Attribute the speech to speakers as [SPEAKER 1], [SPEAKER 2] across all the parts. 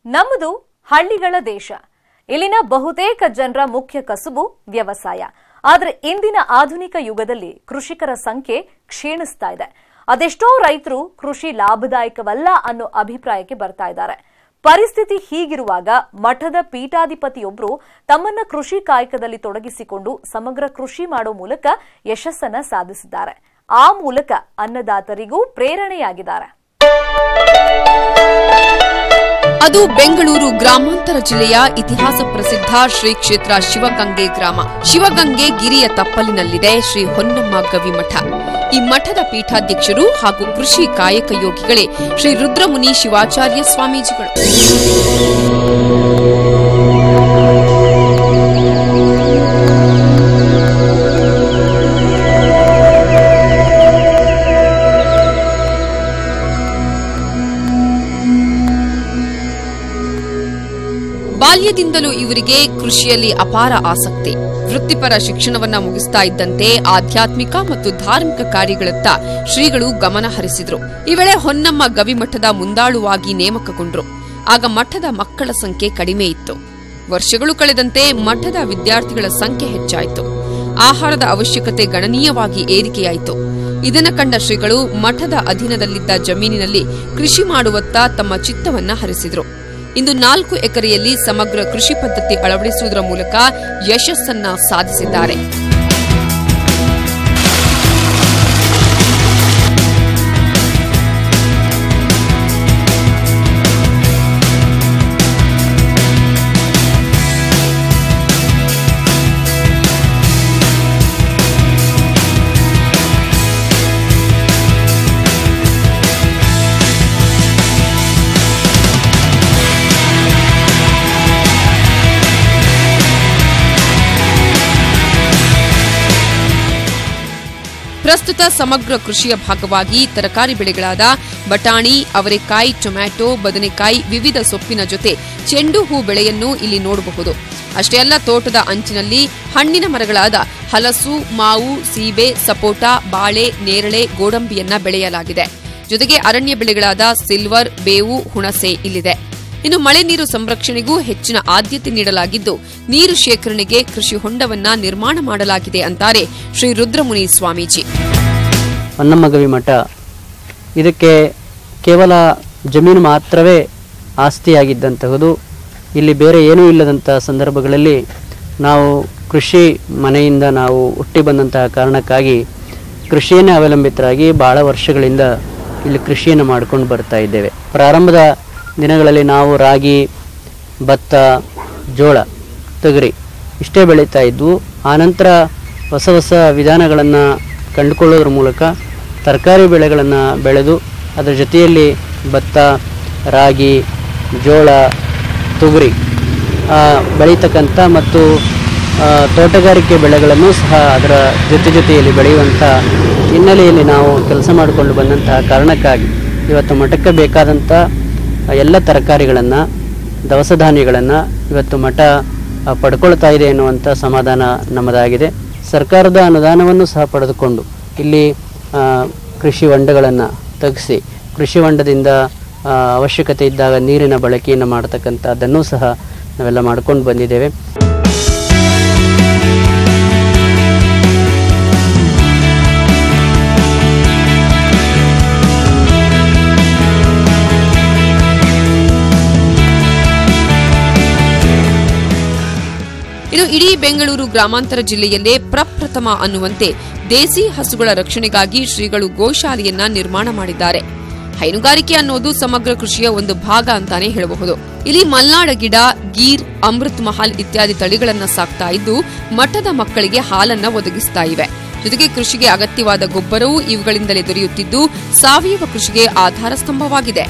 [SPEAKER 1] ನಮ್ಮದು ಹಳ್ಳಿಗಳ ದೇಶ ಇಲ್ಲಿನ ಬಹುತೇಕ ಜನರ ಮುಖ್ಯ ಕಸುಬು ವ್ಯವಸಾಯ ಆದರೆ ಇಂದಿನ ಆಧುನಿಕ ಯುಗದಲ್ಲಿ ಕೃಷಿಕರ ಸಂಖ್ಯೆ ಕ್ಷೀಣಿಸ್ತಾ ಇದೆ ಅದೆಷ್ಟೋ ರೈತರು ಕೃಷಿ ಲಾಭದಾಯಕವಲ್ಲ ಅನ್ನೋ ಅಭಿಪ್ರಾಯಕ್ಕೆ ಬರ್ತಾ ಇದ್ದಾರೆ ಪರಿಸ್ಥಿತಿ ಹೀಗಿರುವಾಗ ಮಠದ ಪೀಠಾಧಿಪತಿಯೊಬ್ಬರು ತಮ್ಮನ್ನ ಕೃಷಿ ಕಾಯಕದಲ್ಲಿ ತೊಡಗಿಸಿಕೊಂಡು ಸಮಗ್ರ ಕೃಷಿ ಮಾಡೋ ಮೂಲಕ ಯಶಸ್ಸನ್ನ ಸಾಧಿಸಿದ್ದಾರೆ ಆ ಮೂಲಕ ಅನ್ನದಾತರಿಗೂ ಪ್ರೇರಣೆಯಾಗಿದ್ದಾರೆ
[SPEAKER 2] ಅದು ಬೆಂಗಳೂರು ಗ್ರಾಮಾಂತರ ಜಿಲ್ಲೆಯ ಇತಿಹಾಸ ಪ್ರಸಿದ್ಧ ಶ್ರೀ ಕ್ಷೇತ್ರ ಶಿವಗಂಗೆ ಗ್ರಾಮ ಶಿವಗಂಗೆ ಗಿರಿಯ ತಪ್ಪಲಿನಲ್ಲಿದೆ ಶ್ರೀ ಹೊನ್ನಮ್ಮ ಗವಿಮಠ ಈ ಮಠದ ಪೀಠಾಧ್ಯಕ್ಷರು ಹಾಗೂ ಕೃಷಿ ಕಾಯಕ ಯೋಗಿಗಳೇ ಶ್ರೀ ರುದ್ರಮುನಿ ಶಿವಾಚಾರ್ಯ ಸ್ವಾಮೀಜಿಗಳು ಬಾಲ್ಯದಿಂದಲೂ ಇವರಿಗೆ ಕೃಷಿಯಲ್ಲಿ ಅಪಾರ ಆಸಕ್ತಿ ವೃತ್ತಿಪರ ಶಿಕ್ಷಣವನ್ನ ಮುಗಿಸ್ತಾ ಇದ್ದಂತೆ ಆಧ್ಯಾತ್ಮಿಕ ಮತ್ತು ಧಾರ್ಮಿಕ ಕಾರ್ಯಗಳತ್ತ ಶ್ರೀಗಳು ಗಮನ ಹರಿಸಿದ್ರು ಈ ವೇಳೆ ಹೊನ್ನಮ್ಮ ಗವಿಮಠದ ಮುಂದಾಳುವಾಗಿ ನೇಮಕಗೊಂಡ್ರು ಆಗ ಮಠದ ಮಕ್ಕಳ ಸಂಖ್ಯೆ ಕಡಿಮೆ ಇತ್ತು ವರ್ಷಗಳು ಕಳೆದಂತೆ ಮಠದ ವಿದ್ಯಾರ್ಥಿಗಳ ಸಂಖ್ಯೆ ಹೆಚ್ಚಾಯಿತು ಆಹಾರದ ಅವಶ್ಯಕತೆ ಗಣನೀಯವಾಗಿ ಏರಿಕೆಯಾಯಿತು ಇದನ್ನ ಕಂಡ ಶ್ರೀಗಳು ಮಠದ ಅಧೀನದಲ್ಲಿದ್ದ ಜಮೀನಿನಲ್ಲಿ ಕೃಷಿ ಮಾಡುವತ್ತ ತಮ್ಮ ಚಿತ್ತವನ್ನ ಹರಿಸಿದ್ರು ಇಂದು ನಾಲ್ಕು ಎಕರೆಯಲ್ಲಿ ಸಮಗ್ರ ಕೃಷಿ ಪದ್ಧತಿ ಅಳವಡಿಸುವುದರ ಮೂಲಕ ಯಶಸ್ಸನ್ನ ಸಾಧಿಸಿದ್ದಾರೆ ಪ್ರಸ್ತುತ ಸಮಗ್ರ ಕೃಷಿಯ ಭಾಗವಾಗಿ ತರಕಾರಿ ಬೆಳೆಗಳಾದ ಬಟಾಣಿ ಅವರೆಕಾಯಿ ಟೊಮ್ಯಾಟೊ ಬದನೆಕಾಯಿ ವಿವಿಧ ಸೊಪ್ಪಿನ ಜೊತೆ ಚೆಂಡು ಹೂ ಬೆಳೆಯನ್ನು ಇಲ್ಲಿ ನೋಡಬಹುದು ಅಷ್ಟೇ ಅಲ್ಲ ತೋಟದ ಅಂಚಿನಲ್ಲಿ ಹಣ್ಣಿನ ಮರಗಳಾದ ಹಲಸು ಮಾವು ಸೀಬೆ ಸಪೋಟ ಬಾಳೆ ನೇರಳೆ ಗೋಡಂಬಿಯನ್ನ ಬೆಳೆಯಲಾಗಿದೆ ಜೊತೆಗೆ ಅರಣ್ಯ ಬೆಳೆಗಳಾದ ಸಿಲ್ವರ್ ಬೇವು ಹುಣಸೆ ಇಲ್ಲಿದೆ ಇನ್ನು ಮಳೆ ನೀರು ಸಂರಕ್ಷಣೆಗೂ ಹೆಚ್ಚಿನ ಆದ್ಯತೆ ನೀಡಲಾಗಿದ್ದು ನೀರು ಶೇಖರಣೆಗೆ ಕೃಷಿ ಹೊಂಡವನ್ನ ನಿರ್ಮಾಣ ಮಾಡಲಾಗಿದೆ ಅಂತಾರೆ ಶ್ರೀ ರುದ್ರಮುನಿ ಸ್ವಾಮೀಜಿ
[SPEAKER 3] ಹೊನ್ನಮ್ಮಗವಿ ಮಠ ಇದಕ್ಕೆ ಕೇವಲ ಜಮೀನು ಮಾತ್ರವೇ ಆಸ್ತಿಯಾಗಿದ್ದಂತಹದ್ದು ಇಲ್ಲಿ ಬೇರೆ ಏನೂ ಇಲ್ಲದಂಥ ಸಂದರ್ಭಗಳಲ್ಲಿ ನಾವು ಕೃಷಿ ಮನೆಯಿಂದ ನಾವು ಹುಟ್ಟಿ ಬಂದಂತಹ ಕಾರಣಕ್ಕಾಗಿ ಕೃಷಿಯನ್ನೇ ಅವಲಂಬಿತರಾಗಿ ಭಾಳ ವರ್ಷಗಳಿಂದ ಇಲ್ಲಿ ಕೃಷಿಯನ್ನು ಮಾಡ್ಕೊಂಡು ಬರ್ತಾ ಇದ್ದೇವೆ ಪ್ರಾರಂಭದ ದಿನಗಳಲ್ಲಿ ನಾವು ರಾಗಿ ಭತ್ತ ಜೋಳ ತೊಗರಿ ಇಷ್ಟೇ ಬೆಳೀತಾ ಇದ್ವು ಆನಂತರ ಹೊಸ ಹೊಸ ವಿಧಾನಗಳನ್ನು ಕಂಡುಕೊಳ್ಳೋದ್ರ ಮೂಲಕ ತರಕಾರಿ ಬೆಳೆಗಳನ್ನು ಬೆಳೆದು ಅದರ ಜೊತೆಯಲ್ಲಿ ಭತ್ತ ರಾಗಿ ಜೋಳ ತೊಗರಿ ಆ, ಬೆಳೀತಕ್ಕಂಥ ಮತ್ತು ಆ, ತೋಟಗಾರಿಕೆ ಬೆಳೆಗಳನ್ನು ಸಹ ಅದರ ಜೊತೆ ಜೊತೆಯಲ್ಲಿ ಬೆಳೆಯುವಂಥ ಹಿನ್ನೆಲೆಯಲ್ಲಿ ನಾವು ಕೆಲಸ ಮಾಡಿಕೊಂಡು ಬಂದಂತಹ ಕಾರಣಕ್ಕಾಗಿ ಇವತ್ತು ಮಠಕ್ಕೆ ಬೇಕಾದಂಥ ಎಲ್ಲ ತರಕಾರಿಗಳನ್ನು ದವಸ ಧಾನ್ಯಗಳನ್ನು ಇವತ್ತು ಮಠ ಆ, ಪಡ್ಕೊಳ್ತಾ ಇದೆ ಎನ್ನುವಂಥ ಸಮಾಧಾನ ನಮ್ಮದಾಗಿದೆ ಸರ್ಕಾರದ ಅನುದಾನವನ್ನು ಸಹ ಪಡೆದುಕೊಂಡು ಇಲ್ಲಿ ಆ, ಕೃಷಿ ಹೊಂಡಗಳನ್ನು ತೆಗೆಸಿ ಕೃಷಿ ಹೊಂಡದಿಂದ ಆ, ಅವಶ್ಯಕತೆ ಇದ್ದಾಗ ನೀರಿನ ಬಳಕೆಯನ್ನು ಮಾಡ್ತಕ್ಕಂಥದ್ದನ್ನು ಸಹ ನಾವೆಲ್ಲ ಮಾಡ್ಕೊಂಡು ಬಂದಿದ್ದೇವೆ
[SPEAKER 2] ಇನ್ನು ಇಡೀ ಬೆಂಗಳೂರು ಗ್ರಾಮಾಂತರ ಜಿಲ್ಲೆಯಲ್ಲೇ ಪ್ರಪ್ರಥಮ ಅನ್ನುವಂತೆ ದೇಸಿ ಹಸುಗಳ ರಕ್ಷಣೆಗಾಗಿ ಶ್ರೀಗಳು ಗೋಶಾಲೆಯನ್ನ ನಿರ್ಮಾಣ ಮಾಡಿದ್ದಾರೆ ಹೈನುಗಾರಿಕೆ ಅನ್ನೋದು ಸಮಗ್ರ ಕೃಷಿಯ ಒಂದು ಭಾಗ ಅಂತಾನೆ ಹೇಳಬಹುದು ಇಲ್ಲಿ ಮಲ್ನಾಡ ಗಿಡ ಗೀರ್ ಅಮೃತ್ ಮಹಲ್ ಇತ್ಯಾದಿ ತಳಿಗಳನ್ನ ಸಾಕ್ತಾ ಇದ್ದು ಮಠದ ಮಕ್ಕಳಿಗೆ ಹಾಲನ್ನ ಒದಗಿಸ್ತಾ ಇವೆ ಜೊತೆಗೆ ಕೃಷಿಗೆ ಅಗತ್ಯವಾದ ಗೊಬ್ಬರವೂ ಇವುಗಳಿಂದಲೇ ದೊರೆಯುತ್ತಿದ್ದು ಸಾವಯವ ಕೃಷಿಗೆ ಆಧಾರ ಸ್ತಂಭವಾಗಿದೆ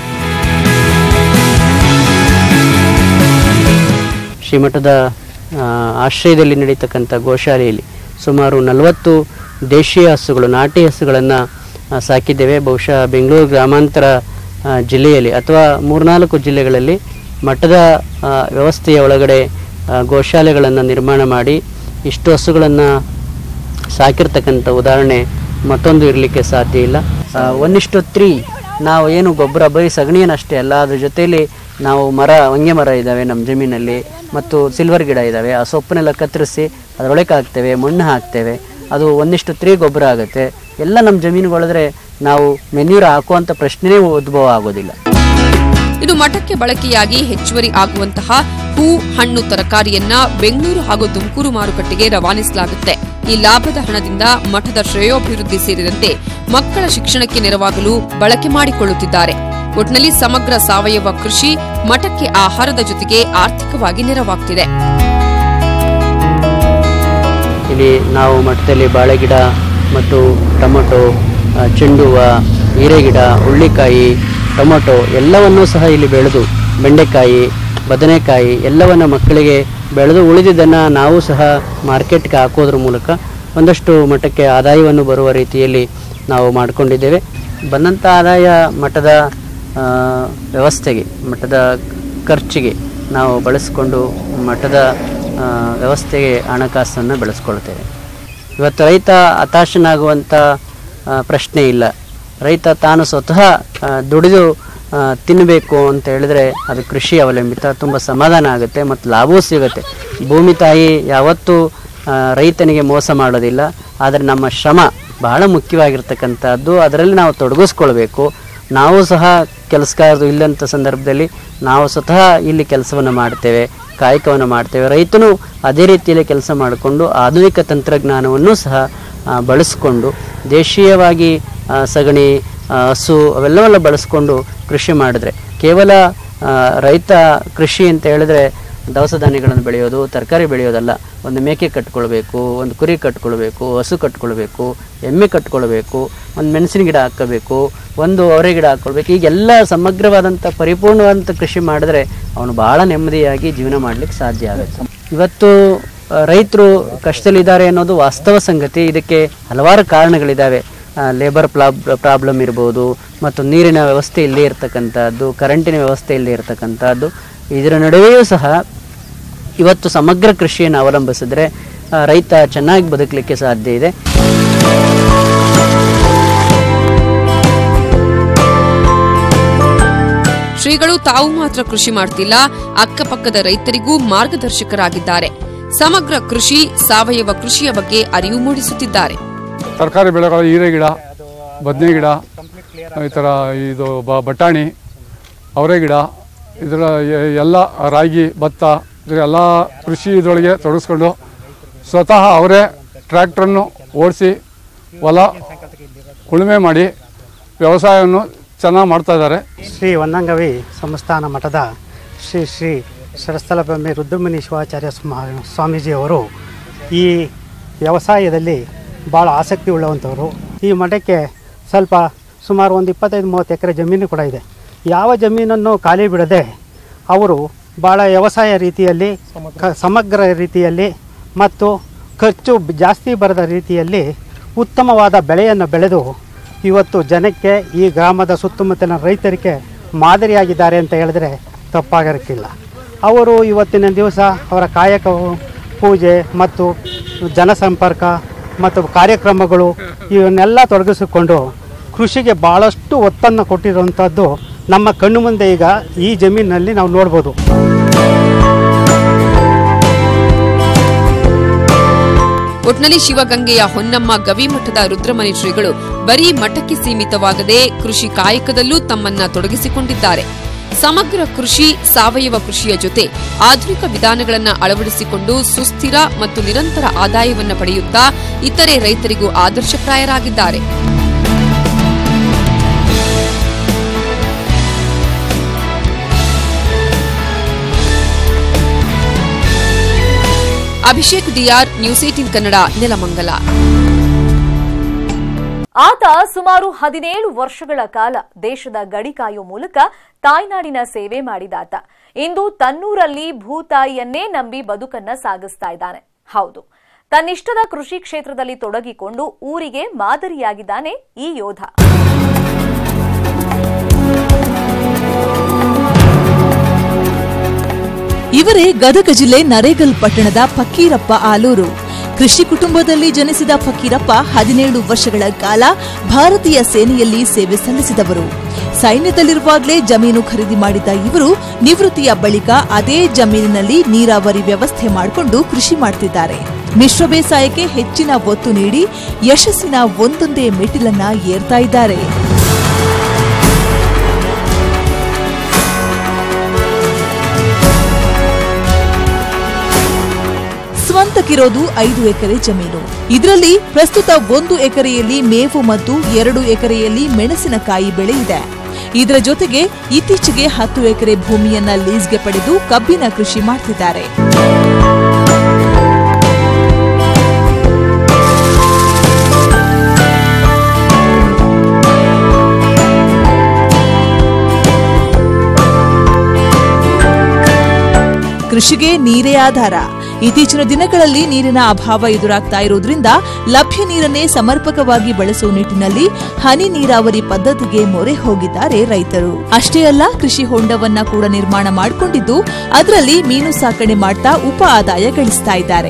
[SPEAKER 3] ಶ್ರೀಮಠದ ಆ, ಆಶ್ರಯದಲ್ಲಿ ನಡೀತಕ್ಕಂಥ ಗೋಶಾಲೆಯಲ್ಲಿ ಸುಮಾರು ನಲವತ್ತು ದೇಶೀಯ ಹಸುಗಳು ನಾಟಿ ಹಸುಗಳನ್ನು ಸಾಕಿದ್ದೇವೆ ಬಹುಶಃ ಬೆಂಗಳೂರು ಗ್ರಾಮಾಂತರ ಆ, ಜಿಲ್ಲೆಯಲ್ಲಿ ಅಥವಾ ಮೂರ್ನಾಲ್ಕು ಜಿಲ್ಲೆಗಳಲ್ಲಿ ಮಠದ ಆ, ವ್ಯವಸ್ಥೆಯ ಒಳಗಡೆ ಆ, ಗೋಶಾಲೆಗಳನ್ನು ನಿರ್ಮಾಣ ಮಾಡಿ ಇಷ್ಟು ಹಸುಗಳನ್ನು ಸಾಕಿರ್ತಕ್ಕಂಥ ಉದಾಹರಣೆ ಮತ್ತೊಂದು ಇರಲಿಕ್ಕೆ ಸಾಧ್ಯ ಇಲ್ಲ ಒನ್ ಇಷ್ಟು ತ್ರೀ ನಾವು ಏನು ಗೊಬ್ಬರ ಬರೀ ಸಗಣಿಯನ್ನಷ್ಟೇ ಅಲ್ಲ ಅದ್ರ ಜೊತೆಯಲ್ಲಿ ನಾವು ಮರ ಹೊಂಗೆ ಮರ ಇದ್ದಾವೆ ನಮ್ಮ ಜಮೀನಲ್ಲಿ ಮತ್ತು ಸಿಲ್ವರ್ ಗಿಡ ಇದ್ದಾವೆ ಆ ಸೊಪ್ಪನ್ನೆಲ್ಲ ಕತ್ತರಿಸಿ ಅದರೊಳಗೆ ಹಾಕ್ತೇವೆ ಮಣ್ಣು ಹಾಕ್ತೇವೆ ಅದು ಒಂದಿಷ್ಟು ತ್ರೀ ಗೊಬ್ಬರ ಆಗುತ್ತೆ ಎಲ್ಲ ನಮ್ಮ ಜಮೀನುಗಳಿದ್ರೆ ನಾವು ಮೆನ್ಯೂರ್ ಹಾಕುವಂಥ ಪ್ರಶ್ನೆನೇ ಉದ್ಭವ ಆಗೋದಿಲ್ಲ
[SPEAKER 2] ಇನ್ನು ಮಠಕ್ಕೆ ಬಳಕೆಯಾಗಿ ಹೆಚ್ಚುವರಿ ಆಗುವಂತಹ ಹೂ ಹಣ್ಣು ತರಕಾರಿಯನ್ನ ಬೆಂಗಳೂರು ಹಾಗೂ ತುಮಕೂರು ಮಾರುಕಟ್ಟೆಗೆ ರವಾನಿಸಲಾಗುತ್ತೆ ಈ ಲಾಭದ ಹಣದಿಂದ ಮಠದ ಶ್ರೇಯೋಭಿವೃದ್ಧಿ ಸೇರಿದಂತೆ ಮಕ್ಕಳ ಶಿಕ್ಷಣಕ್ಕೆ ನೆರವಾಗಲು ಬಳಕೆ ಮಾಡಿಕೊಳ್ಳುತ್ತಿದ್ದಾರೆ ಒಟ್ನಲ್ಲಿ ಸಮಗ್ರ ಸಾವಯವ ಕೃಷಿ ಮಠಕ್ಕೆ ಆಹಾರದ ಜೊತೆಗೆ ಆರ್ಥಿಕವಾಗಿ ನೆರವಾಗ್ತಿದೆ
[SPEAKER 3] ಇಲ್ಲಿ ನಾವು ಮಠದಲ್ಲಿ ಬಾಳೆ ಗಿಡ ಮತ್ತು ಟೊಮೊಟೊ ಆ, ಚೆಂಡು ಹೂವು ಹೀರೆಗಿಡ ಹುಳ್ಳಿಕಾಯಿ ಟೊಮೊಟೊ ಎಲ್ಲವನ್ನೂ ಸಹ ಇಲ್ಲಿ ಬೆಳೆದು ಬೆಂಡೆಕಾಯಿ ಬದನೆಕಾಯಿ ಎಲ್ಲವನ್ನು ಮಕ್ಕಳಿಗೆ ಬೆಳೆದು ಉಳಿದಿದ್ದನ್ನು ನಾವು ಸಹ ಮಾರ್ಕೆಟ್ಗೆ ಹಾಕೋದ್ರ ಮೂಲಕ ಒಂದಷ್ಟು ಮಟ್ಟಕ್ಕೆ ಆದಾಯವನ್ನು ಬರುವ ರೀತಿಯಲ್ಲಿ ನಾವು ಮಾಡಿಕೊಂಡಿದ್ದೇವೆ ಬಂದಂಥ ಆದಾಯ ಮಠದ ಆ, ವ್ಯವಸ್ಥೆಗೆ ಮಠದ ಖರ್ಚಿಗೆ ನಾವು ಬಳಸಿಕೊಂಡು ಮಠದ ಆ, ವ್ಯವಸ್ಥೆಗೆ ಹಣಕಾಸನ್ನು ಬೆಳೆಸ್ಕೊಳ್ತೇವೆ ಇವತ್ತು ರೈತ ಹತಾಶನಾಗುವಂಥ ಆ, ಪ್ರಶ್ನೆ ಇಲ್ಲ ರೈತ ತಾನು ಸ್ವತಃ ಆ, ದುಡಿದು ಆ, ತಿನ್ನಬೇಕು ಅಂತ ಹೇಳಿದ್ರೆ ಅದು ಕೃಷಿ ಅವಲಂಬಿತ ತುಂಬ ಸಮಾಧಾನ ಆಗುತ್ತೆ ಮತ್ತು ಲಾಭವೂ ಸಿಗುತ್ತೆ ಭೂಮಿ ತಾಯಿ ಯಾವತ್ತೂ ಆ, ರೈತನಿಗೆ ಮೋಸ ಮಾಡೋದಿಲ್ಲ ಆದರೆ ನಮ್ಮ ಶ್ರಮ ಬಹಳ ಮುಖ್ಯವಾಗಿರ್ತಕ್ಕಂಥದ್ದು ಅದರಲ್ಲಿ ನಾವು ತೊಡಗಿಸ್ಕೊಳ್ಬೇಕು ನಾವು ಸಹ ಕೆಲಸಗಾರರು ಇಲ್ಲಂಥ ಸಂದರ್ಭದಲ್ಲಿ ನಾವು ಸ್ವತಃ ಇಲ್ಲಿ ಕೆಲಸವನ್ನು ಮಾಡ್ತೇವೆ ಕಾಯಕವನ್ನು ಮಾಡ್ತೇವೆ ರೈತನು ಅದೇ ರೀತಿಯಲ್ಲಿ ಕೆಲಸ ಮಾಡಿಕೊಂಡು ಆಧುನಿಕ ತಂತ್ರಜ್ಞಾನವನ್ನು ಸಹ ಆ, ಬಳಸಿಕೊಂಡು ದೇಶೀಯವಾಗಿ ಆ, ಸಗಣಿ ಆ, ಹಸು ಅವೆಲ್ಲವೆಲ್ಲ ಬಳಸ್ಕೊಂಡು ಕೃಷಿ ಮಾಡಿದ್ರೆ ಕೇವಲ ಆ, ರೈತ ಕೃಷಿ ಅಂತ ಹೇಳಿದ್ರೆ ದವಸ ಧಾನ್ಯಗಳನ್ನು ಬೆಳೆಯೋದು ತರಕಾರಿ ಬೆಳೆಯೋದಲ್ಲ ಒಂದು ಮೇಕೆ ಕಟ್ಕೊಳ್ಬೇಕು ಒಂದು ಕುರಿ ಕಟ್ಕೊಳ್ಬೇಕು ಹಸು ಕಟ್ಕೊಳ್ಬೇಕು ಎಮ್ಮೆ ಕಟ್ಕೊಳ್ಬೇಕು ಒಂದು ಮೆಣಸಿನ ಗಿಡ ಹಾಕಬೇಕು ಒಂದು ಅವರೆ ಗಿಡ ಹಾಕ್ಕೊಳ್ಬೇಕು ಈಗೆಲ್ಲ ಸಮಗ್ರವಾದಂಥ ಪರಿಪೂರ್ಣವಾದಂಥ ಕೃಷಿ ಮಾಡಿದ್ರೆ ಅವನು ಭಾಳ ನೆಮ್ಮದಿಯಾಗಿ ಜೀವನ ಮಾಡಲಿಕ್ಕೆ ಸಾಧ್ಯ ಆಗುತ್ತೆ ಇವತ್ತು ರೈತರು ಕಷ್ಟದಲ್ಲಿದ್ದಾರೆ ಅನ್ನೋದು ವಾಸ್ತವ ಸಂಗತಿ ಇದಕ್ಕೆ ಹಲವಾರು ಕಾರಣಗಳಿದ್ದಾವೆ ಲೇಬರ್ ಪ್ರಾಬ್ ಪ್ರಾಬ್ಲಮ್ ಇರ್ಬೋದು ಮತ್ತು ನೀರಿನ ವ್ಯವಸ್ಥೆ ಇಲ್ಲೇ ಇರತಕ್ಕಂಥದ್ದು ಕರೆಂಟಿನ ವ್ಯವಸ್ಥೆ ಇಲ್ಲೇ ಇರತಕ್ಕಂಥದ್ದು ಇದರ ನಡುವೆಯೂ ಸಹ ಇವತ್ತು ಸಮಗ್ರ ಕೃಷಿಯನ್ನು ಅವಲಂಬಿಸಿದ್ರೆ ಆ, ರೈತ ಚೆನ್ನಾಗಿ ಬದುಕಲಿಕ್ಕೆ ಸಾಧ್ಯ ಇದೆ
[SPEAKER 2] ಶ್ರೀಗಳು ತಾವು ಮಾತ್ರ ಕೃಷಿ ಮಾಡ್ತಿಲ್ಲ ಅಕ್ಕಪಕ್ಕದ ರೈತರಿಗೂ ಮಾರ್ಗದರ್ಶಕರಾಗಿದ್ದಾರೆ ಸಮಗ್ರ ಕೃಷಿ ಸಾವಯವ ಕೃಷಿಯ ಬಗ್ಗೆ ಅರಿವು ಮೂಡಿಸುತ್ತಿದ್ದಾರೆ
[SPEAKER 4] ತರಕಾರಿ ಬೆಳೆಗಳು ಹೀರೆ ಗಿಡ ಬದನೆ ಗಿಡ ಈ ಥರ ಇದು ಬ ಬಟಾಣಿ ಅವರೆ ಗಿಡ ಇದರ ಎ- ಎಲ್ಲ ರಾಗಿ ಭತ್ತ ಇದರ ಎಲ್ಲ ಕೃಷಿ ಇದರೊಳಗೆ ತೊಡಗಿಸ್ಕೊಂಡು ಸ್ವತಃ ಅವರೇ ಟ್ರ್ಯಾಕ್ಟ್ರನ್ನು ಓಡಿಸಿ ಹೊಲ ಉಳುಮೆ ಮಾಡಿ ವ್ಯವಸಾಯವನ್ನು ಚೆನ್ನಾಗಿ ಮಾಡ್ತಾ ಇದ್ದಾರೆ
[SPEAKER 5] ಶ್ರೀ ವನ್ನಂಗವಿ ಸಂಸ್ಥಾನ ಮಠದ ಶ್ರೀ ಶ್ರೀ ಶರಸ್ಥಲಭೂಮಿ ರುದ್ರಮುನಿ ಶಿವಾಚಾರ್ಯ ಸ್ಮಾ- ಸ್ವಾಮೀಜಿಯವರು ಈ ವ್ಯವಸಾಯದಲ್ಲಿ ಭಾಳ ಆಸಕ್ತಿ ಉಳ್ಳವಂಥವರು ಈ ಮಠಕ್ಕೆ ಸ್ವಲ್ಪ ಸುಮಾರು ಒಂದು ಇಪ್ಪತ್ತೈದು ಮೂವತ್ತು ಎಕರೆ ಜಮೀನು ಕೂಡ ಇದೆ ಯಾವ ಜಮೀನನ್ನು ಖಾಲಿ ಬಿಡದೆ ಅವರು ಭಾಳ ವ್ಯವಸಾಯ ರೀತಿಯಲ್ಲಿ ಕ ಸಮಗ್ರ ರೀತಿಯಲ್ಲಿ ಮತ್ತು ಖರ್ಚು ಬ- ಜಾಸ್ತಿ ಬರದ ರೀತಿಯಲ್ಲಿ ಉತ್ತಮವಾದ ಬೆಳೆಯನ್ನು ಬೆಳೆದು ಇವತ್ತು ಜನಕ್ಕೆ ಈ ಗ್ರಾಮದ ಸುತ್ತಮುತ್ತಲಿನ ರೈತರಿಗೆ ಮಾದರಿಯಾಗಿದ್ದಾರೆ ಅಂತ ಹೇಳಿದ್ರೆ ತಪ್ಪಾಗಿರಕ್ಕಿಲ್ಲ ಅವರು ಇವತ್ತಿನ ದಿವಸ ಅವರ ಕಾಯಕವು ಪೂಜೆ ಮತ್ತು ಜನಸಂಪರ್ಕ ಮತ್ತು ಕಾರ್ಯಕ್ರಮಗಳು ಇವನ್ನೆಲ್ಲ ತೊಡಗಿಸಿಕೊಂಡು ಕೃಷಿಗೆ ಭಾಳಷ್ಟು ಒತ್ತನ್ನು ಕೊಟ್ಟಿರುವಂಥದ್ದು ನಮ್ಮ ಕಣ್ಣು ಮುಂದೆ ಈಗ ಈ ಜಮೀನಿನಲ್ಲಿ ನಾವು ನೋಡ್ಬೋದು
[SPEAKER 2] ಒಟ್ನಲ್ಲಿ ಶಿವಗಂಗೆಯ ಹೊನ್ನಮ್ಮ ಗವಿಮಠದ ರುದ್ರಮಣಿ ಶ್ರೀಗಳು ಬರೀ ಮಠಕ್ಕೆ ಸೀಮಿತವಾಗದೆ ಕೃಷಿ ಕಾಯಕದಲ್ಲೂ ತಮ್ಮನ್ನ ತೊಡಗಿಸಿಕೊಂಡಿದ್ದಾರೆ ಸಮಗ್ರ ಕೃಷಿ ಸಾವಯವ ಕೃಷಿಯ ಜೊತೆ ಆಧುನಿಕ ವಿಧಾನಗಳನ್ನು ಅಳವಡಿಸಿಕೊಂಡು ಸುಸ್ಥಿರ ಮತ್ತು ನಿರಂತರ ಆದಾಯವನ್ನ ಪಡೆಯುತ್ತಾ ಇತರೆ ರೈತರಿಗೂ ಆದರ್ಶಪ್ರಾಯರಾಗಿದ್ದಾರೆ Abhishek DR news eighteen Kannada Nelamangala
[SPEAKER 1] ಆತ ಸುಮಾರು ಹದಿನೇಳು ವರ್ಷಗಳ ಕಾಲ ದೇಶದ ಗಡಿ ಕಾಯೋ ಮೂಲಕ ತಾಯ್ನಾಡಿನ ಸೇವೆ ಮಾಡಿದಾತ ಇಂದು ತನ್ನೂರಲ್ಲಿ ಭೂತಾಯಿಯನ್ನೇ ನಂಬಿ ಬದುಕನ್ನ ಸಾಗಿಸ್ತಾ ಇದ್ದಾನೆ ಹೌದು ತನ್ನಿಷ್ಟದ ಕೃಷಿ ಕ್ಷೇತ್ರದಲ್ಲಿ ತೊಡಗಿಕೊಂಡು ಊರಿಗೆ ಮಾದರಿಯಾಗಿದ್ದಾನೆ ಈ ಯೋಧ
[SPEAKER 6] ಇವರೇ ಗದಗ ಜಿಲ್ಲೆ ನರೇಗಲ್ ಪಟ್ಟಣದ ಫಕೀರಪ್ಪ ಆಲೂರು ಕೃಷಿ ಕುಟುಂಬದಲ್ಲಿ ಜನಿಸಿದ ಫಕೀರಪ್ಪ ಹದಿನೇಳು ವರ್ಷಗಳ ಕಾಲ ಭಾರತೀಯ ಸೇನೆಯಲ್ಲಿ ಸೇವೆ ಸಲ್ಲಿಸಿದವರು ಸೈನ್ಯದಲ್ಲಿರುವಾಗಲೇ ಜಮೀನು ಖರೀದಿ ಮಾಡಿದ್ದ ಇವರು ನಿವೃತ್ತಿಯ ಬಳಿಕ ಅದೇ ಜಮೀನಿನಲ್ಲಿ ನೀರಾವರಿ ವ್ಯವಸ್ಥೆ ಮಾಡಿಕೊಂಡು ಕೃಷಿ ಮಾಡ್ತಿದ್ದಾರೆ ಮಿಶ್ರ ಬೇಸಾಯಕ್ಕೆ ಹೆಚ್ಚಿನ ಒತ್ತು ನೀಡಿ ಯಶಸ್ಸಿನ ಒಂದೊಂದೇ ಮೆಟ್ಟಿಲನ್ನ ಏರ್ತಾ ಇದ್ದಾರೆ ಸ್ವಂತಕ್ಕಿರೋದು ಐದು ಎಕರೆ ಜಮೀನು ಇದರಲ್ಲಿ ಪ್ರಸ್ತುತ ಒಂದು ಎಕರೆಯಲ್ಲಿ ಮೇವು ಮತ್ತು ಎರಡು ಎಕರೆಯಲ್ಲಿ ಮೆಣಸಿನಕಾಯಿ ಬೆಳೆ ಇದೆ ಇದರ ಜೊತೆಗೆ ಇತ್ತೀಚೆಗೆ ಹತ್ತು ಎಕರೆ ಭೂಮಿಯನ್ನ ಲೀಸ್ಗೆ ಪಡೆದು ಕಬ್ಬಿನ ಕೃಷಿ ಮಾಡ್ತಿದ್ದಾರೆ ಕೃಷಿಗೆ ನೀರೇ ಆಧಾರ ಇತ್ತೀಚಿನ ದಿನಗಳಲ್ಲಿ ನೀರಿನ ಅಭಾವ ಎದುರಾಗ್ತಾ ಇರುವುದರಿಂದ ಲಭ್ಯ ನೀರನ್ನೇ ಸಮರ್ಪಕವಾಗಿ ಬಳಸುವ ನಿಟ್ಟಿನಲ್ಲಿ ಹನಿ ನೀರಾವರಿ ಪದ್ಧತಿಗೆ ಮೊರೆ ಹೋಗಿದ್ದಾರೆ ರೈತರು ಅಷ್ಟೇ ಅಲ್ಲ ಕೃಷಿ ಹೊಂಡವನ್ನ ಕೂಡ ನಿರ್ಮಾಣ ಮಾಡಿಕೊಂಡಿದ್ದು ಅದರಲ್ಲಿ ಮೀನು ಸಾಕಣೆ ಮಾಡ್ತಾ ಉಪ ಆದಾಯ ಗಳಿಸ್ತಾ ಇದ್ದಾರೆ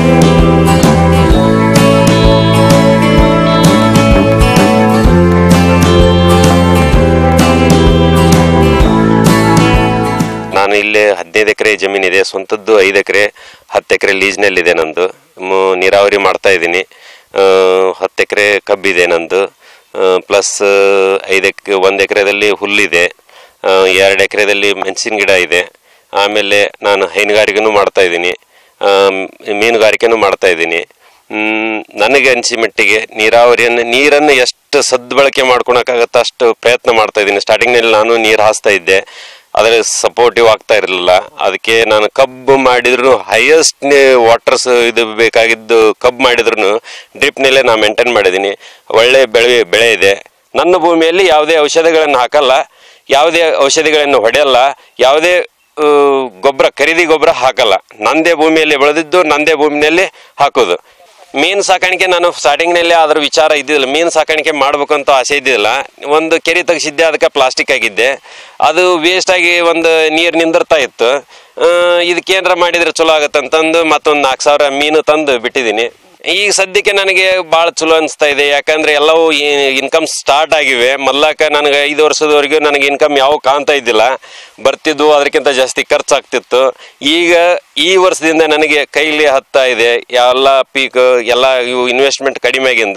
[SPEAKER 7] ನಾನು ಇಲ್ಲಿ ಹದಿನೈದು ಎಕರೆ ಜಮೀನಿದೆ ಸ್ವಂತದ್ದು ಐದು ಎಕರೆ ಹತ್ತು ಎಕರೆ ಲೀಸ್ನಲ್ಲಿದೆ ನಂದು ಮು- ನೀರಾವರಿ ಮಾಡ್ತಾ ಇದ್ದೀನಿ ಹತ್ತು ಎಕರೆ ಕಬ್ಬಿದೆ ನಂದು ಪ್ಲಸ್ ಐದು ಎಕ್ ಒಂದು ಎಕರೆದಲ್ಲಿ ಹುಲ್ಲಿದೆ ಎರಡು ಎಕರೆದಲ್ಲಿ ಮೆಣಸಿನ ಗಿಡ ಇದೆ ಆಮೇಲೆ ನಾನು ಹೈನುಗಾರಿಕೆನೂ ಮಾಡ್ತಾ ಇದ್ದೀನಿ ಆ, ಮೀನುಗಾರಿಕೆನೂ ಮಾಡ್ತಾ ಇದ್ದೀನಿ ಮ್, ನನಗೆ ಅನಿಸಿ ಮಟ್ಟಿಗೆ ನೀರಾವರಿಯನ್ನು ನೀರನ್ನು ಎಷ್ಟು ಸದ್ಬಳಕೆ ಮಾಡ್ಕೊಳಕ್ಕಾಗತ್ತೆ ಅಷ್ಟು ಪ್ರಯತ್ನ ಮಾಡ್ತಾ ಇದ್ದೀನಿ ಸ್ಟಾರ್ಟಿಂಗ್ನಲ್ಲಿ ನಾನು ನೀರು ಹಾಸ್ತಾ ಇದ್ದೆ ಆದರೆ ಸಪೋರ್ಟಿವ್ ಆಗ್ತಾ ಇರಲಿಲ್ಲ ಅದಕ್ಕೆ ನಾನು ಕಬ್ಬು ಮಾಡಿದ್ರು ಹೈಯೆಸ್ಟ್ ವಾಟರ್ಸ್ ಇದು ಬೇಕಾಗಿದ್ದು ಕಬ್ಬು ಮಾಡಿದ್ರು ಡ್ರಿಪ್ನಲ್ಲೇ ನಾನು ಮೇಂಟೈನ್ ಮಾಡಿದ್ದೀನಿ ಒಳ್ಳೆ ಬೆಳೆ ಬೆಳೆ ಇದೆ ನನ್ನ ಭೂಮಿಯಲ್ಲಿ ಯಾವುದೇ ಔಷಧಿಗಳನ್ನು ಹಾಕಲ್ಲ ಯಾವುದೇ ಔಷಧಿಗಳನ್ನು ಹೊಡೆಯಲ್ಲ ಯಾವುದೇ ಆ, ಗೊಬ್ಬರ ಖರೀದಿ ಗೊಬ್ಬರ ಹಾಕಲ್ಲ ನಂದೇ ಭೂಮಿಯಲ್ಲಿ ಬೆಳೆದಿದ್ದು ನಂದೇ ಭೂಮಿಯಲ್ಲಿ ಹಾಕೋದು ಮೀನು ಸಾಕಾಣಿಕೆ ನಾನು ಸ್ಟಾರ್ಟಿಂಗ್ನಲ್ಲಿ ಅದ್ರ ವಿಚಾರ ಇದ್ದಿಲ್ಲ ಮೀನು ಸಾಕಾಣಿಕೆ ಮಾಡ್ಬೇಕು ಅಂತ ಆಸೆ ಇದ್ದಿಲ್ಲ ಒಂದು ಕೆರೆ ತೆಗೆಸಿದ್ದೆ ಅದಕ್ಕೆ ಪ್ಲಾಸ್ಟಿಕ್ ಆಗಿದ್ದೆ ಅದು ವೇಸ್ಟ್ ಆಗಿ ಒಂದು ನೀರು ನಿಂದಿರ್ತಾ ಇತ್ತು ಆ, ಇದಕ್ಕೇನಾರ ಮಾಡಿದ್ರೆ ಚಲೋ ಆಗತ್ತೆ ಅಂತಂದು ಮತ್ತೊಂದು ನಾಲ್ಕು ಸಾವಿರ ಮೀನು ತಂದು ಬಿಟ್ಟಿದ್ದೀನಿ ಈಗ ಸದ್ಯಕ್ಕೆ ನನಗೆ ಭಾಳ ಚಲೋ ಅನಿಸ್ತಾ ಇದೆ ಯಾಕಂದ್ರೆ ಎಲ್ಲವೂ ಇನ್ಕಮ್ ಸ್ಟಾರ್ಟ್ ಆಗಿವೆ ಮೊದ್ಲಾಕ ನನಗೆ ಐದು ವರ್ಷದವರೆಗೂ ನನಗೆ ಇನ್ಕಮ್ ಯಾವ ಕಾಣ್ತಾ ಇದ್ದಿಲ್ಲ ಬರ್ತಿದ್ವು ಅದಕ್ಕಿಂತ ಜಾಸ್ತಿ ಖರ್ಚಾಗ್ತಿತ್ತು ಈಗ ಈ ವರ್ಷದಿಂದ ನನಗೆ ಕೈಲಿ ಹತ್ತಾ ಇದೆ ಎಲ್ಲ ಪೀಕ್ ಎಲ್ಲ ಇವು ಇನ್ವೆಸ್ಟ್ಮೆಂಟ್ ಕಡಿಮೆ ಆಗಿಂದ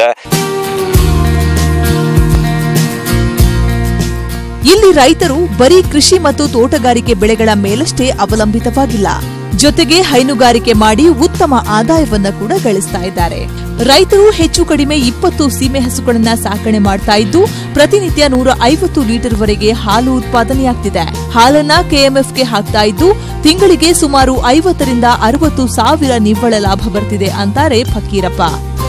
[SPEAKER 6] ಇಲ್ಲಿ ರೈತರು ಬರೀ ಕೃಷಿ ಮತ್ತು ತೋಟಗಾರಿಕೆ ಬೆಳೆಗಳ ಮೇಲಷ್ಟೇ ಅವಲಂಬಿತವಾಗಿಲ್ಲ ಜೊತೆಗೆ ಹೈನುಗಾರಿಕೆ ಮಾಡಿ ಉತ್ತಮ ಆದಾಯವನ್ನ ಕೂಡ ಗಳಿಸ್ತಾ ಇದ್ದಾರೆ ರೈತರು ಹೆಚ್ಚು ಕಡಿಮೆ ಇಪ್ಪತ್ತು ಸೀಮೆ ಹಸುಗಳನ್ನ ಸಾಕಣೆ ಮಾಡ್ತಾ ಇದ್ದು ಪ್ರತಿನಿತ್ಯ ನೂರ ಐವತ್ತು ಲೀಟರ್ ವರೆಗೆ ಹಾಲು ಉತ್ಪಾದನೆಯಾಗ್ತಿದೆ ಹಾಲನ್ನ ಕೆಎಂಎಫ್ಗೆ ಹಾಕ್ತಾ ಇದ್ದು ತಿಂಗಳಿಗೆ ಸುಮಾರು ಐವತ್ತರಿಂದ ಅರವತ್ತು ಸಾವಿರ ನಿವ್ವಳ ಲಾಭ ಬರ್ತಿದೆ ಅಂತಾರೆ ಫಕೀರಪ್ಪ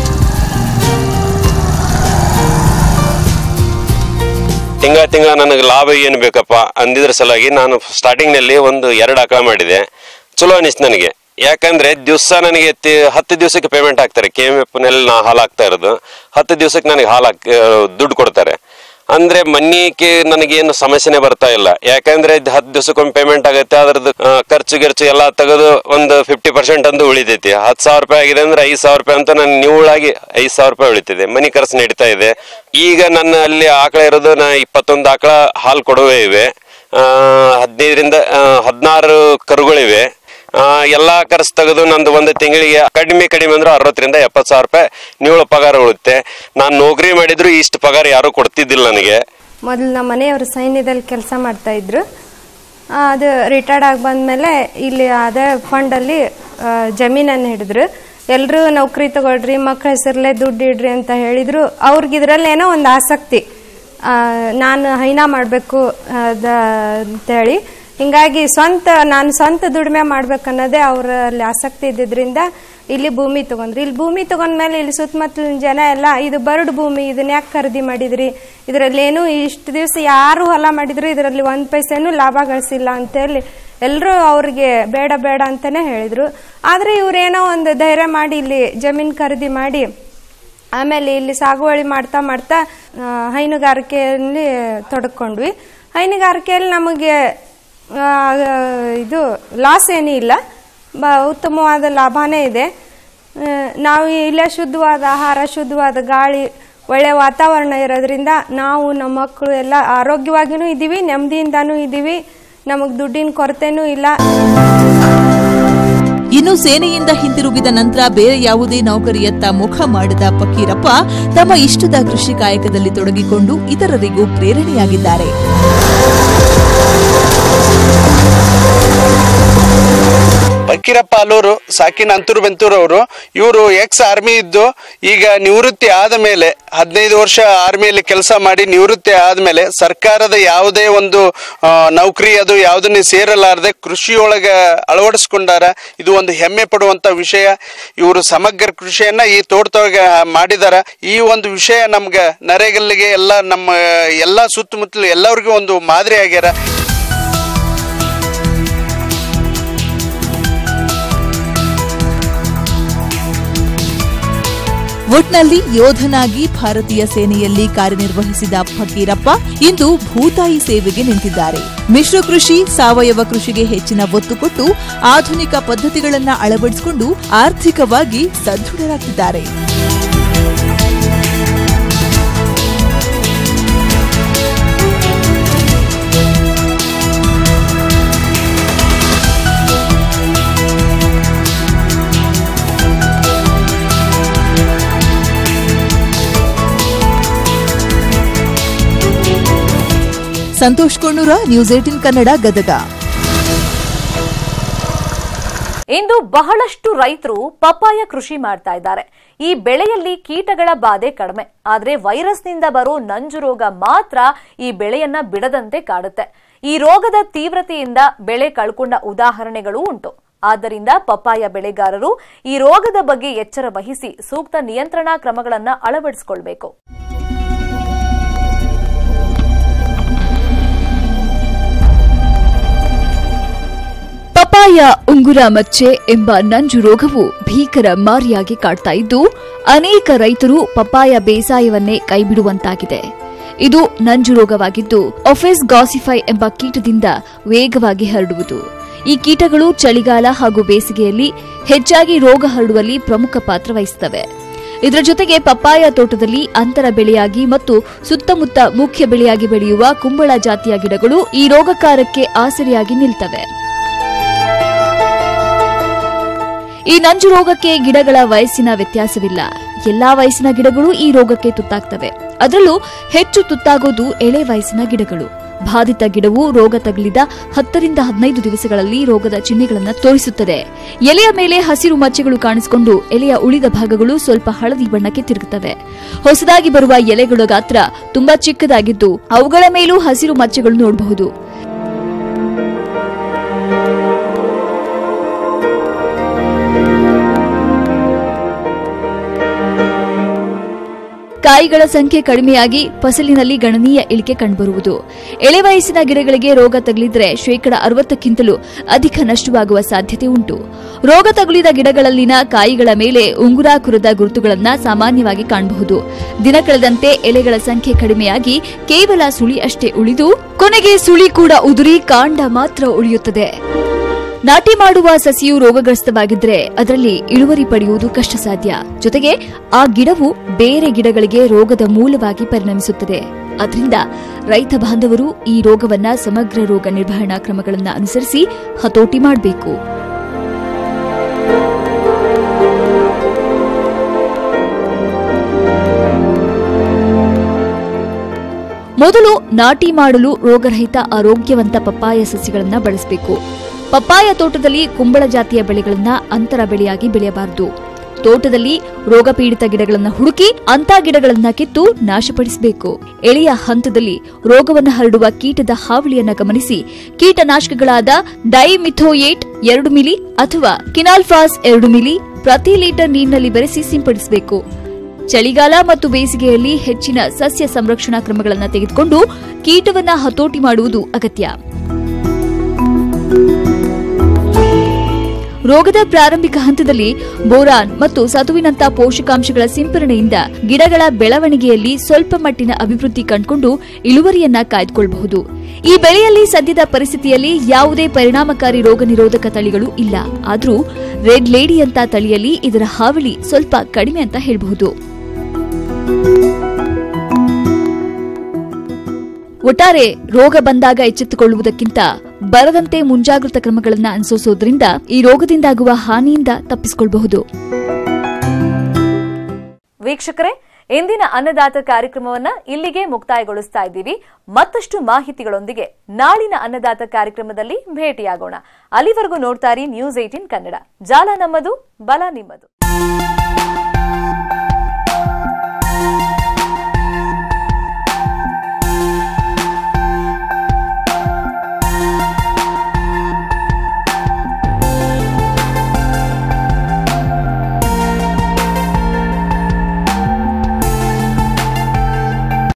[SPEAKER 7] ತಿಂಗಳ ತಿಂಗಳ ನನಗೆ ಲಾಭ ಏನು ಬೇಕಪ್ಪ ಅಂದಿದ್ರ ಸಲುವಾಗಿ ನಾನು ಸ್ಟಾರ್ಟಿಂಗ್ನಲ್ಲಿ ಒಂದು ಎರಡು ಆಕಳ ಮಾಡಿದೆ ಚಲೋ ಅನಿಸ್ತು ನನಗೆ ಯಾಕಂದ್ರೆ ದಿವಸ ನನಗೆ ತಿ- ಹತ್ತು ದಿವಸಕ್ಕೆ ಪೇಮೆಂಟ್ ಹಾಕ್ತಾರೆ ಕೆ ಎಮ್ ಎಫ್ನಲ್ಲಿ ನಾ ಹಾಲು ಹಾಕ್ತಾ ಇರೋದು ಹತ್ತು ದಿವಸಕ್ಕೆ ನನಗೆ ಹಾಲು ಹಾಕ್ ಆ, ದುಡ್ಡು ಕೊಡ್ತಾರೆ ಅಂದ್ರೆ ಮನಿಗೆ ನನಗೇನು ಸಮಸ್ಯೆನೇ ಬರ್ತಾ ಇಲ್ಲ ಯಾಕಂದ್ರೆ ಇದ್ ಹತ್ತು ದಿವಸಕ್ಕೊಮ್ಮೆ ಪೇಮೆಂಟ್ ಆಗುತ್ತೆ ಅದ್ರದ್ದು ಆ, ಖರ್ಚು ಗಿರ್ಚು ಎಲ್ಲ ತೆಗೆದು ಒಂದು ಫಿಫ್ಟಿ ಪರ್ಸೆಂಟ್ ಅಂತ ಉಳಿತೈತಿ ಹತ್ತು ಸಾವಿರ ರೂಪಾಯಿ ಆಗಿದೆ ಅಂದ್ರೆ ಐದು ಸಾವಿರ ರೂಪಾಯಿ ಅಂತ ನಾನು ನಿವ್ವಳಾಗಿ ಐದು ಸಾವಿರ ರೂಪಾಯಿ ಉಳಿತಿದೆ ಮನಿ ಖರ್ಚು ನಡೀತಾ ಇದೆ ಈಗ ನನ್ನ ಅಲ್ಲಿ ಆಕಳ ಇರೋದು ನಾ ಇಪ್ಪತ್ತೊಂದು ಆಕಳ ಹಾಲು ಕೊಡುವೆ ಇವೆ ಆ, ಹದಿನೈದರಿಂದ ಆ, ಹದಿನಾರು ಕರುಗಳಿವೆ ಆ, ಎಲ್ಲಾ ಖರ್ಚು ತೆಗೆದು ನಂದು ಒಂದು ತಿಂಗಳಿಗೆ ಕಡಿಮೆ ಕಡಿಮೆ ಅಂದ್ರೆ ಅರವತ್ತರಿಂದ ಎಪ್ಪತ್ತು ಸಾವಿರ ರೂಪಾಯಿ ನಿವ್ವಳ ಪಗಾರ ಉಳುತ್ತೆ ನಾನು ನೌಕರಿ ಮಾಡಿದ್ರು ಇಷ್ಟು ಪಗಾರ ಯಾರು ಕೊಡ್ತಿದ್ದಿಲ್ಲ ನನಗೆ
[SPEAKER 8] ಮೊದಲು ನಮ್ಮ ಮನೆಯವರು ಸೈನ್ಯದಲ್ಲಿ ಕೆಲಸ ಮಾಡ್ತಾ ಇದ್ರು ಆ, ಅದು ರಿಟೈರ್ಡ್ ಆಗಿ ಬಂದಮೇಲೆ ಇಲ್ಲಿ ಅದೇ ಫಂಡಲ್ಲಿ ಜಮೀನನ್ನು ಹಿಡಿದ್ರು ಎಲ್ಲರೂ ನೌಕರಿ ತಗೊಳ್ರಿ ಮಕ್ಕಳ ಹೆಸರಲ್ಲೇ ದುಡ್ಡು ಇಡ್ರಿ ಅಂತ ಹೇಳಿದ್ರು ಅವ್ರಿಗೆ ಇದರಲ್ಲೇನೋ ಒಂದು ಆಸಕ್ತಿ ಆ, ನಾನು ಹೈನಾ ಮಾಡಬೇಕು ಅಂತೇಳಿ ಹಿಂಗಾಗಿ ಸ್ವಂತ ನಾನು ಸ್ವಂತ ದುಡಿಮೆ ಮಾಡ್ಬೇಕನ್ನೋದೇ ಅವರಲ್ಲಿ ಆಸಕ್ತಿ ಇದ್ದಿದ್ರಿಂದ ಇಲ್ಲಿ ಭೂಮಿ ತಗೊಂಡ್ರಿ ಇಲ್ಲಿ ಭೂಮಿ ತಗೊಂಡ್ಮೇಲೆ ಇಲ್ಲಿ ಸುತ್ತಮುತ್ತಲಿನ ಜನ ಎಲ್ಲ ಇದು ಬರಡು ಭೂಮಿ ಇದನ್ನ ಯಾಕೆ ಖರೀದಿ ಮಾಡಿದ್ರಿ ಇದರಲ್ಲಿ ಏನು ಇಷ್ಟು ದಿವಸ ಯಾರು ಹೊಲ ಮಾಡಿದ್ರು ಇದರಲ್ಲಿ ಒಂದು ಪೈಸೆನೂ ಲಾಭ ಗಳಿಸಿಲ್ಲ ಅಂತೇಳಿ ಎಲ್ಲರೂ ಅವ್ರಿಗೆ ಬೇಡ ಬೇಡ ಅಂತಾನೆ ಹೇಳಿದ್ರು ಆದ್ರೆ ಇವ್ರೇನೋ ಒಂದು ಧೈರ್ಯ ಮಾಡಿ ಇಲ್ಲಿ ಜಮೀನು ಖರೀದಿ ಮಾಡಿ ಆಮೇಲೆ ಇಲ್ಲಿ ಸಾಗುವಳಿ ಮಾಡ್ತಾ ಮಾಡ್ತಾ ಆ, ಹೈನುಗಾರಿಕೆಯಲ್ಲಿ ತೊಡಕೊಂಡ್ವಿ ಹೈನುಗಾರಿಕೆಯಲ್ಲಿ ನಮಗೆ ಆ, ಇದು ಲಾಸ್ ಏನೂ ಇಲ್ಲ ಬ ಉತ್ತಮವಾದ ಲಾಭನೇ ಇದೆ ಆ, ನಾವು ಇಲ್ಲೇ ಶುದ್ಧವಾದ ಆಹಾರ ಶುದ್ಧವಾದ ಗಾಳಿ ಒಳ್ಳೆ ವಾತಾವರಣ ಇರೋದ್ರಿಂದ ನಾವು ನಮ್ಮ ಮಕ್ಕಳು ಎಲ್ಲ ಆರೋಗ್ಯವಾಗಿಯೂ ಇದ್ದೀವಿ ನೆಮ್ಮದಿಯಿಂದನೂ ಇದ್ದೀವಿ ನಮಗೆ ದುಡ್ಡಿನ ಕೊರತೆನೂ ಇಲ್ಲ
[SPEAKER 6] ಇನ್ನು ಸೇನೆಯಿಂದ ಹಿಂತಿರುಗಿದ ನಂತರ ಬೇರೆ ಯಾವುದೇ ನೌಕರಿಯತ್ತ ಮುಖ ಮಾಡದ ಫಕೀರಪ್ಪ ತಮ್ಮ ಇಷ್ಟದ ಕೃಷಿ ಕಾಯಕದಲ್ಲಿ ತೊಡಗಿಕೊಂಡು ಇತರರಿಗೂ ಪ್ರೇರಣೆಯಾಗಿದ್ದಾರೆ
[SPEAKER 9] ಫಕೀರಪ್ಪ ಅಲ್ಲೂರು ಸಾಕಿನ ಅಂತೂರು ಬೆಂತೂರು ಅವರು ಇವರು ಎಕ್ಸ್ ಆರ್ಮಿ ಇದ್ದು ಈಗ ನಿವೃತ್ತಿ ಆದ ಮೇಲೆ ಹದಿನೈದು ವರ್ಷ ಆರ್ಮಿಯಲ್ಲಿ ಕೆಲಸ ಮಾಡಿ ನಿವೃತ್ತಿ ಆದಮೇಲೆ ಸರ್ಕಾರದ ಯಾವುದೇ ಒಂದು ಆ, ನೌಕರಿ ಅದು ಯಾವುದನ್ನೇ ಸೇರಲಾರದೆ ಕೃಷಿಯೊಳಗೆ ಅಳವಡಿಸ್ಕೊಂಡಾರ ಇದು ಒಂದು ಹೆಮ್ಮೆ ಪಡುವಂತ ವಿಷಯ ಇವರು ಸಮಗ್ರ ಕೃಷಿಯನ್ನ ಈ ತೋಟದೊಳಗೆ ಮಾಡಿದಾರ ಈ ಒಂದು ವಿಷಯ ನಮ್ಗೆ ನರೇಗಲ್ಲಿಗೆ ಎಲ್ಲ ನಮ್ಮ ಎಲ್ಲ ಸುತ್ತಮುತ್ತಲು ಎಲ್ಲರಿಗೂ ಒಂದು ಮಾದರಿ ಆಗ್ಯಾರ
[SPEAKER 6] ಒಟ್ನಲ್ಲಿ ಯೋಧನಾಗಿ ಭಾರತೀಯ ಸೇನೆಯಲ್ಲಿ ಕಾರ್ಯನಿರ್ವಹಿಸಿದ ಫಕೀರಪ್ಪ ಇಂದು ಭೂತಾಯಿ ಸೇವೆಗೆ ನಿಂತಿದ್ದಾರೆ ಮಿಶ್ರ ಕೃಷಿ ಸಾವಯವ ಕೃಷಿಗೆ ಹೆಚ್ಚಿನ ಒತ್ತು ಕೊಟ್ಟು ಆಧುನಿಕ ಪದ್ಧತಿಗಳನ್ನು ಅಳವಡಿಸಿಕೊಂಡು ಆರ್ಥಿಕವಾಗಿ ಸದೃಢರಾಗಿದ್ದಾರೆ ಸಂತೋಷ್ ಕೊಂಡೂರ ನ್ಯೂಸ್ ಏಟಿನ್ ಕನ್ನಡ ಗದಗ
[SPEAKER 1] ಇಂದು ಬಹಳಷ್ಟು ರೈತರು ಪಪ್ಪಾಯ ಕೃಷಿ ಮಾಡ್ತಾ ಇದ್ದಾರೆ ಈ ಬೆಳೆಯಲ್ಲಿ ಕೀಟಗಳ ಬಾಧೆ ಕಡಿಮೆ ಆದರೆ ವೈರಸ್ನಿಂದ ಬರೋ ನಂಜು ರೋಗ ಮಾತ್ರ ಈ ಬೆಳೆಯನ್ನ ಬಿಡದಂತೆ ಕಾಡುತ್ತೆ ಈ ರೋಗದ ತೀವ್ರತೆಯಿಂದ ಬೆಳೆ ಕಳ್ಕೊಂಡ ಉದಾಹರಣೆಗಳೂ ಉಂಟು ಆದ್ದರಿಂದ ಪಪ್ಪಾಯ ಬೆಳೆಗಾರರು ಈ ರೋಗದ ಬಗ್ಗೆ ಎಚ್ಚರ ವಹಿಸಿ ಸೂಕ್ತ ನಿಯಂತ್ರಣಾ ಕ್ರಮಗಳನ್ನು ಅಳವಡಿಸಿಕೊಳ್ಬೇಕು
[SPEAKER 10] ಪಪಾಯ ಉಂಗುರ ಮಚ್ಚೆ ಎಂಬ ನಂಜು ರೋಗವು ಭೀಕರ ಮಾರಿಯಾಗಿ ಕಾಡ್ತಾ ಇದ್ದು ಅನೇಕ ರೈತರು ಪಪಾಯ ಬೇಸಾಯವನ್ನೇ ಕೈಬಿಡುವಂತಾಗಿದೆ ಇದು ನಂಜು ರೋಗವಾಗಿದ್ದು ಒಫೆಸ್ ಗಾಸಿಫೈ ಎಂಬ ಕೀಟದಿಂದ ವೇಗವಾಗಿ ಹರಡುವುದು ಈ ಕೀಟಗಳು ಚಳಿಗಾಲ ಹಾಗೂ ಬೇಸಿಗೆಯಲ್ಲಿ ಹೆಚ್ಚಾಗಿ ರೋಗ ಹರಡುವಲ್ಲಿ ಪ್ರಮುಖ ಪಾತ್ರ ವಹಿಸುತ್ತವೆ ಇದರ ಜೊತೆಗೆ ಪಪ್ಪಾಯ ತೋಟದಲ್ಲಿ ಅಂತರ ಬೆಳೆಯಾಗಿ ಮತ್ತು ಸುತ್ತಮುತ್ತ ಮುಖ್ಯ ಬೆಳೆಯಾಗಿ ಬೆಳೆಯುವ ಕುಂಬಳ ಜಾತಿಯ ಗಿಡಗಳು ಈ ರೋಗಕಾರಕ್ಕೆ ಆಸರೆಯಾಗಿ ನಿಲ್ತವೆ ಈ ನಂಜು ರೋಗಕ್ಕೆ ಗಿಡಗಳ ವಯಸ್ಸಿನ ವ್ಯತ್ಯಾಸವಿಲ್ಲ ಎಲ್ಲಾ ವಯಸ್ಸಿನ ಗಿಡಗಳು ಈ ರೋಗಕ್ಕೆ ತುತ್ತಾಗ್ತವೆ ಅದರಲ್ಲೂ ಹೆಚ್ಚು ತುತ್ತಾಗೋದು ಎಳೆ ವಯಸ್ಸಿನ ಗಿಡಗಳು ಬಾಧಿತ ಗಿಡವು ರೋಗ ತಗುಲಿದ ಹತ್ತರಿಂದ ಹದಿನೈದು ದಿವಸಗಳಲ್ಲಿ ರೋಗದ ಚಿಹ್ನೆಗಳನ್ನು ತೋರಿಸುತ್ತದೆ ಎಲೆಯ ಮೇಲೆ ಹಸಿರು ಮಚ್ಚೆಗಳು ಕಾಣಿಸಿಕೊಂಡು ಎಲೆಯ ಉಳಿದ ಭಾಗಗಳು ಸ್ವಲ್ಪ ಹಳದಿ ಬಣ್ಣಕ್ಕೆ ತಿರುಗುತ್ತವೆ ಹೊಸದಾಗಿ ಬರುವ ಎಲೆಗಳ ಗಾತ್ರ ತುಂಬಾ ಚಿಕ್ಕದಾಗಿದ್ದು ಅವುಗಳ ಮೇಲೂ ಹಸಿರು ಮಚ್ಚೆಗಳು ನೋಡಬಹುದು ಕಾಯಿಗಳ ಸಂಖ್ಯೆ ಕಡಿಮೆಯಾಗಿ ಫಸಲಿನಲ್ಲಿ ಗಣನೀಯ ಇಳಿಕೆ ಕಂಡುಬರುವುದು ಎಳೆ ವಯಸ್ಸಿನ ಗಿಡಗಳಿಗೆ ರೋಗ ತಗುಲಿದ್ರೆ ಶೇಕಡ ಅರವತ್ತಕ್ಕಿಂತಲೂ ಅಧಿಕ ನಷ್ಟವಾಗುವ ಸಾಧ್ಯತೆ ಉಂಟು ರೋಗ ತಗುಲಿದ ಗಿಡಗಳಲ್ಲಿನ ಕಾಯಿಗಳ ಮೇಲೆ ಉಂಗುರಾಕುರದ ಗುರುತುಗಳನ್ನು ಸಾಮಾನ್ಯವಾಗಿ ಕಾಣಬಹುದು ದಿನ ಕಳೆದಂತೆ ಎಲೆಗಳ ಸಂಖ್ಯೆ ಕಡಿಮೆಯಾಗಿ ಕೇವಲ ಸುಳಿ ಅಷ್ಟೇ ಉಳಿದು ಕೊನೆಗೆ ಸುಳಿ ಕೂಡ ಉದುರಿ ಕಾಂಡ ಮಾತ್ರ ಉಳಿಯುತ್ತದೆ ನಾಟಿ ಮಾಡುವ ಸಸಿಯು ರೋಗಗ್ರಸ್ತವಾಗಿದ್ರೆ ಅದರಲ್ಲಿ ಇಳುವರಿ ಪಡೆಯುವುದು ಕಷ್ಟ ಸಾಧ್ಯ ಜೊತೆಗೆ ಆ ಗಿಡವು ಬೇರೆ ಗಿಡಗಳಿಗೆ ರೋಗದ ಮೂಲವಾಗಿ ಪರಿಣಮಿಸುತ್ತದೆ ಅದರಿಂದ ರೈತ ಬಾಂಧವರು ಈ ರೋಗವನ್ನ ಸಮಗ್ರ ರೋಗ ನಿರ್ವಹಣಾ ಕ್ರಮಗಳನ್ನು ಅನುಸರಿಸಿ ಹತೋಟಿ ಮಾಡಬೇಕು ಮೊದಲು ನಾಟಿ ಮಾಡಲು ರೋಗರಹಿತ ಆರೋಗ್ಯವಂತ ಪಪ್ಪಾಯ ಸಸಿಗಳನ್ನು ಬಳಸಬೇಕು ಪಪ್ಪಾಯ ತೋಟದಲ್ಲಿ ಕುಂಬಳ ಜಾತಿಯ ಬೆಳೆಗಳನ್ನ ಅಂತರ ಬೆಳೆಯಾಗಿ ಬೆಳೆಯಬಾರದು ತೋಟದಲ್ಲಿ ರೋಗಪೀಡಿತ ಗಿಡಗಳನ್ನು ಹುಡುಕಿ ಅಂತ ಗಿಡಗಳನ್ನ ಕಿತ್ತು ನಾಶಪಡಿಸಬೇಕು ಎಳೆಯ ಹಂತದಲ್ಲಿ ರೋಗವನ್ನು ಹರಡುವ ಕೀಟದ ಹಾವಳಿಯನ್ನ ಗಮನಿಸಿ ಕೀಟನಾಶಕಗಳಾದ ಡೈಮಿಥೋಯೇಟ್ ಎರಡು ಮಿಲಿ ಅಥವಾ ಕಿನಾಲ್ಫಾಸ್ ಎರಡು ಮಿಲಿ ಪ್ರತಿ ಲೀಟರ್ ನೀರಿನಲ್ಲಿ ಬೆರೆಸಿ ಸಿಂಪಡಿಸಬೇಕು ಚಳಿಗಾಲ ಮತ್ತು ಬೇಸಿಗೆಯಲ್ಲಿ ಹೆಚ್ಚಿನ ಸಸ್ಯ ಸಂರಕ್ಷಣಾ ಕ್ರಮಗಳನ್ನು ತೆಗೆದುಕೊಂಡು ಕೀಟವನ್ನ ಹತೋಟಿ ಮಾಡುವುದು ಅಗತ್ಯ ರೋಗದ ಪ್ರಾರಂಭಿಕ ಹಂತದಲ್ಲಿ ಬೋರಾನ್ ಮತ್ತು ಸತುವಿನಂತ ಪೋಷಕಾಂಶಗಳ ಸಿಂಪರಣೆಯಿಂದ ಗಿಡಗಳ ಬೆಳವಣಿಗೆಯಲ್ಲಿ ಸ್ವಲ್ಪ ಮಟ್ಟಿನ ಅಭಿವೃದ್ಧಿ ಕಂಡುಕೊಂಡು ಇಳುವರಿಯನ್ನ ಕಾಯ್ದುಕೊಳ್ಳಬಹುದು ಈ ಬೆಳೆಯಲ್ಲಿ ಸದ್ಯದ ಪರಿಸ್ಥಿತಿಯಲ್ಲಿ ಯಾವುದೇ ಪರಿಣಾಮಕಾರಿ ರೋಗ ನಿರೋಧಕ ತಳಿಗಳು ಇಲ್ಲ ಆದರೂ ರೆಡ್ ಲೇಡಿ ಅಂತ ತಳಿಯಲ್ಲಿ ಇದರ ಹಾವಳಿ ಸ್ವಲ್ಪ ಕಡಿಮೆ ಅಂತ ಹೇಳಬಹುದು ಒಟ್ಟಾರೆ ರೋಗ ಬಂದಾಗ ಎಚ್ಚೆತ್ತುಕೊಳ್ಳುವುದಕ್ಕಿಂತ ಬರದಂತೆ ಮುಂಜಾಗ್ರತಾ ಕ್ರಮಗಳನ್ನು ಅನುಸರಿಸುವುದರಿಂದ ಈ ರೋಗದಿಂದಾಗುವ ಹಾನಿಯಿಂದ ತಪ್ಪಿಸಿಕೊಳ್ಳಬಹುದು
[SPEAKER 1] ವೀಕ್ಷಕರೇ ಇಂದಿನ ಅನ್ನದಾತ ಕಾರ್ಯಕ್ರಮವನ್ನ ಇಲ್ಲಿಗೆ ಮುಕ್ತಾಯಗೊಳಿಸ್ತಾ ಇದ್ದೀವಿ ಮತ್ತಷ್ಟು ಮಾಹಿತಿಗಳೊಂದಿಗೆ ನಾಳಿನ ಅನ್ನದಾತ ಕಾರ್ಯಕ್ರಮದಲ್ಲಿ ಭೇಟಿಯಾಗೋಣ ಅಲ್ಲಿವರೆಗೂ ನೋಡ್ತಾರಿ ನ್ಯೂಸ್ ಏಟೀನ್ ಕನ್ನಡ ಜಾಲ ನಮ್ಮದು ಬಲ ನಿಮ್ಮದು